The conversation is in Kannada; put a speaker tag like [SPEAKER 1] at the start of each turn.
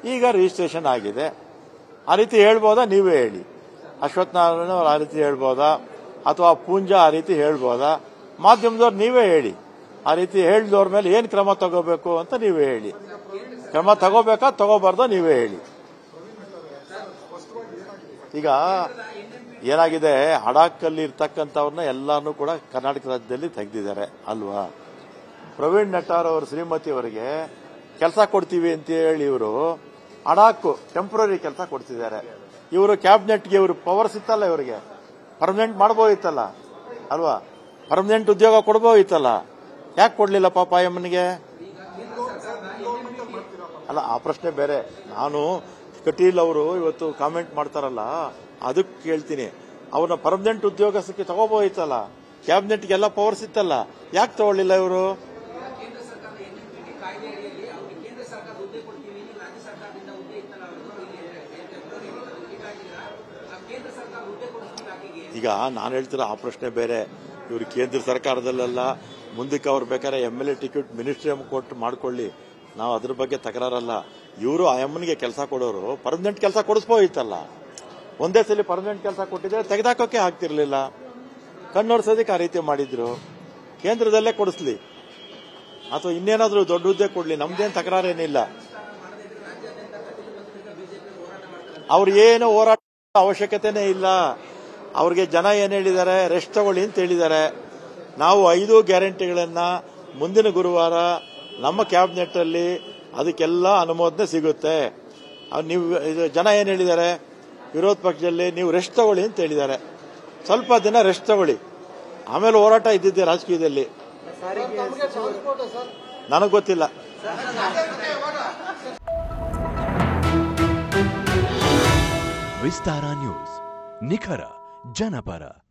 [SPEAKER 1] ಈಗ ರಿಜಿಸ್ಟ್ರೇಷನ್ ಆಗಿದೆ ಆ ರೀತಿ ಹೇಳ್ಬೋದಾ ನೀವೇ ಹೇಳಿ ಅಶ್ವಥ್ ನಾರಾಯಣ ಅವ್ರು ಆ ರೀತಿ ಹೇಳ್ಬೋದಾ ಅಥವಾ ಪೂಂಜಾ ಆ ರೀತಿ ಹೇಳ್ಬೋದಾ ಮಾಧ್ಯಮದವ್ರು ನೀವೇ ಹೇಳಿ ಆ ರೀತಿ ಹೇಳಿದವ್ರ ಮೇಲೆ ಏನು ಕ್ರಮ ತಗೋಬೇಕು ಅಂತ ನೀವೇ ಹೇಳಿ ಕ್ರಮ ತಗೋಬೇಕಾ ತಗೋಬಾರ್ದೋ ನೀವೇ ಹೇಳಿ ಈಗ ಏನಾಗಿದೆ ಹಡಾಕಲ್ಲಿ ಇರ್ತಕ್ಕಂಥವ್ರನ್ನ ಎಲ್ಲಾನು ಕೂಡ ಕರ್ನಾಟಕ ರಾಜ್ಯದಲ್ಲಿ ತೆಗೆದಿದ್ದಾರೆ ಅಲ್ವಾ ಪ್ರವೀಣ್ ನಟ್ಟಾರ್ ಅವರು ಶ್ರೀಮತಿ ಅವರಿಗೆ ಕೆಲಸ ಕೊಡ್ತೀವಿ ಅಂತ ಹೇಳಿ ಇವರು ಅಡಾಕು ಟೆಂಪ್ರರಿ ಕೆಲಸ ಕೊಡ್ತಿದ್ದಾರೆ ಇವರು ಕ್ಯಾಬಿನೆಟ್ಗೆ ಇವರು ಪವರ್ಸ್ ಇತ್ತಲ್ಲ ಇವರಿಗೆ ಪರ್ಮನೆಂಟ್ ಮಾಡ್ಬೋದಿತ್ತಲ್ಲ ಅಲ್ವಾ ಪರ್ಮನೆಂಟ್ ಉದ್ಯೋಗ ಕೊಡ್ಬೋದಿತ್ತಲ್ಲ ಯಾಕೆ ಕೊಡ್ಲಿಲ್ಲ ಪಾಪ ಎಮ್ಮನಿಗೆ ಅಲ್ಲ ಆ ಪ್ರಶ್ನೆ ಬೇರೆ ನಾನು ಕಟೀಲ್ ಅವರು ಇವತ್ತು ಕಾಮೆಂಟ್ ಮಾಡ್ತಾರಲ್ಲ ಅದಕ್ಕೆ ಕೇಳ್ತೀನಿ ಅವ್ರನ್ನ ಪರ್ಮನೆಂಟ್ ಉದ್ಯೋಗಕ್ಕೆ ತಗೋಬೋದಿತ್ತಲ್ಲ ಕ್ಯಾಬಿನೆಟ್ಗೆಲ್ಲ ಪವರ್ಸ್ ಇತ್ತಲ್ಲ ಯಾಕೆ ತಗೊಳ್ಳಿಲ್ಲ ಇವರು
[SPEAKER 2] ಕೇಂದ್ರ ಸರ್ಕಾರದ ಎನ್ಎಂಪಿಟಿ ಕಾಯ್ದೆ ಅಡಿಯಲ್ಲಿ ಅವ್ರಿಗೆ ಕೇಂದ್ರ ಸರ್ಕಾರ ಹುದ್ದೆ ಕೊಡ್ತೀವಿ ನೀವು ರಾಜ್ಯ ಸರ್ಕಾರದಿಂದ ಹುದ್ದೆ ಇತ್ತಲ್ಲ ಅವ್ರದ್ದು ಇಲ್ಲಿ ಟೆಂಪ್ರರಿ ಇಟ್ಟಾಗಿದ್ದೀರಾ ಆ ಕೇಂದ್ರ ಸರ್ಕಾರ ಹುದ್ದೆ ಕೊಡಿಸ್ತೀವಿ ಆಕೆಗೆ
[SPEAKER 1] ಈಗ ನಾನು ಹೇಳ್ತಿರೋ ಆ ಪ್ರಶ್ನೆ ಬೇರೆ ಇವರು ಕೇಂದ್ರ ಸರ್ಕಾರದಲ್ಲೆಲ್ಲ ಮುಂದಕ್ಕೆ ಅವ್ರು ಬೇಕಾದ್ರೆ M L A ticket ministry ಕೊಟ್ಟು ಮಾಡ್ಕೊಳ್ಳಿ ನಾವು ಅದ್ರ ಬಗ್ಗೆ ತಕರಾರಲ್ಲ ಇವರು ಆ ಎಮ್ಮನಿಗೆ ಕೆಲಸ ಕೊಡೋರು ಪರ್ಮನೆಂಟ್ ಕೆಲಸ ಕೊಡಿಸ್ಬೋದಿತ್ತಲ್ಲ ಒಂದೇ ಸಲ ಪರ್ಮನೆಂಟ್ ಕೆಲಸ ಕೊಟ್ಟಿದ್ರೆ ತೆಗೆದಾಕೋಕೆ ಆಗ್ತಿರ್ಲಿಲ್ಲ ಕಣ್ಣೋಡ್ಸೋದಕ್ಕೆ ಆ ರೀತಿ ಮಾಡಿದ್ರು ಕೇಂದ್ರದಲ್ಲೇ ಕೊಡಿಸ್ಲಿ ಅಥವಾ ಇನ್ನೇನಾದ್ರೂ ದೊಡ್ಡ ಹುದ್ದೆ ಕೊಡ್ಲಿ ನಮ್ದೇನು ತಕರಾರೇನಿಲ್ಲ ಅವ್ರು ಏನು ಹೋರಾಟ ಅವಶ್ಯಕತೆನೇ ಇಲ್ಲ ಅವ್ರಿಗೆ ಜನ ಏನ್ ಹೇಳಿದ್ದಾರೆ ರೆಸ್ಟ್ ತಗೊಳ್ಳಿ ಅಂತ ಹೇಳಿದ್ದಾರೆ ನಾವು ಐದು ಗ್ಯಾರಂಟಿಗಳನ್ನ ಮುಂದಿನ ಗುರುವಾರ ನಮ್ಮ ಕ್ಯಾಬಿನೆಟ್ ಅಲ್ಲಿ ಅದಕ್ಕೆಲ್ಲ ಅನುಮೋದನೆ ಸಿಗುತ್ತೆ ಅವ್ ನೀವು ಇದು ಜನ ಏನ್ ಹೇಳಿದ್ದಾರೆ ವಿರೋಧ ಪಕ್ಷದಲ್ಲಿ ನೀವು ರೆಸ್ಟ್ ತಗೊಳ್ಳಿ ಅಂತ ಹೇಳಿದ್ದಾರೆ ಸ್ವಲ್ಪ ದಿನ ರೆಸ್ಟ್ ತಗೊಳ್ಳಿ ಆಮೇಲೆ ಹೋರಾಟ ಇದ್ದಿದ್ದೆ ರಾಜಕೀಯದಲ್ಲಿ ನನಗೆ ಗೊತ್ತಿಲ್ಲ
[SPEAKER 3] ವಿಸ್ತಾರ ನ್ಯೂಸ್ ನಿಖರ ಜನಪರ